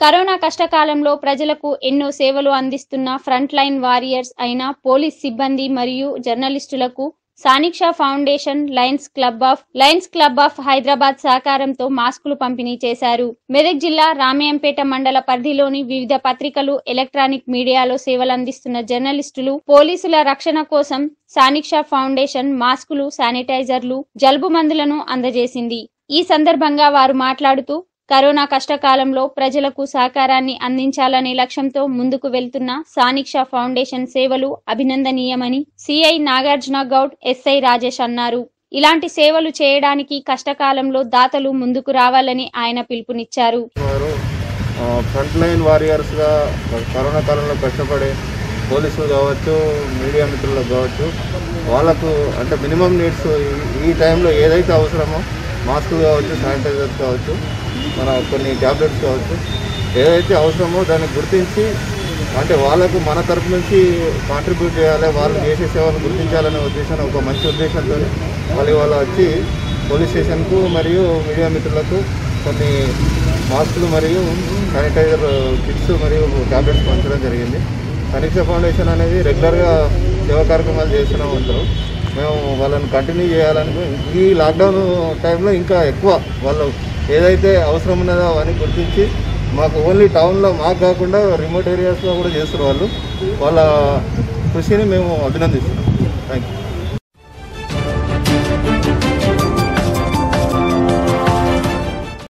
corona కష్టకాలంలో ప్రజలకు ఎన్నో సేవలు అందిస్తున్న ఫ్రంట్ లైన్ వారియర్స్ అయిన పోలీస్ సిబ్బంది మరియు జర్నలిస్టులకు Saniksha foundation Lions Club of Lions Club of Hyderabad సహకారంతో మాస్కులు పంపిణీ చేశారు మెదక్ జిల్లా రామయంపేట మండల పరిధిలోని వివిధ పత్రికలు ఎలక్ట్రానిక్ మీడియాలో సేవలందిస్తున్న జర్నలిస్టులు పోలీసుల రక్షణ కోసం సానిక్షా ఫౌండేషన్ మాస్కులు శానిటైజర్లు జలుబు మందులను అందజేసింది ఈ సందర్భంగా వారు మాట్లాడుతూ కరోనా కష్టకాలంలో ప్రజలకు సహకారాన్ని అందించాలనే లక్ష్యంతో ముందుకు వెళ్తున్న సానిక్షా ఫౌండేషన్ సేవలు అభినందనీయమని సిఐ నాగార్జున గౌడ్ ఎస్ఐ రాజేష్ అన్నారు ఇలాంటి సేవలు చేయడానికి కష్టకాలంలో దాతలు ముందుకు రావాలని ఆయన పిలుపునిచ్చారు వారు ఆ, ఫ్రంట్ లైన్ వారియర్స్గా కరోనా కాలంలో కష్టపడే పోలీసులు కావచ్చు మీడియా మిత్రులకు కావచ్చు వాళ్ళకు అంటే మినిమం నీడ్స్ ఈ టైంలో ఏదైతే అవసరమో మాస్కులు కావచ్చు శానిటైజర్స్ కావచ్చు మన కొన్ని ట్యాబ్లెట్స్ కావచ్చు ఏదైతే అవసరమో దాన్ని గుర్తించి అంటే వాళ్ళకు మన తరపు నుంచి కాంట్రిబ్యూట్ చేయాలి వాళ్ళు చేసే సేవలు గుర్తించాలనే ఉద్దేశం ఒక మంచి ఉద్దేశంతో వాళ్ళు ఇవాళ వచ్చి పోలీస్ స్టేషన్కు మరియు మీడియా మిత్రులకు కొన్ని మాస్కులు మరియు శానిటైజర్ కిట్స్ మరియు ట్యాబ్లెట్స్ పంచడం జరిగింది కనీక్ష ఫౌండేషన్ అనేది రెగ్యులర్గా సేవా కార్యక్రమాలు చేస్తూనే ఉంటారు మేము వాళ్ళని కంటిన్యూ చేయాలని ఈ లాక్డౌన్ టైంలో ఇంకా ఎక్కువ వాళ్ళు ఏదైతే అవసరం ఉన్నదో అవన్నీ గుర్తించి మాకు ఓన్లీ టౌన్లో మాకు కాకుండా రిమోట్ ఏరియాస్లో కూడా చేస్తారు వాళ్ళు వాళ్ళ కృషిని మేము అభినందిస్తున్నాం థ్యాంక్ యూ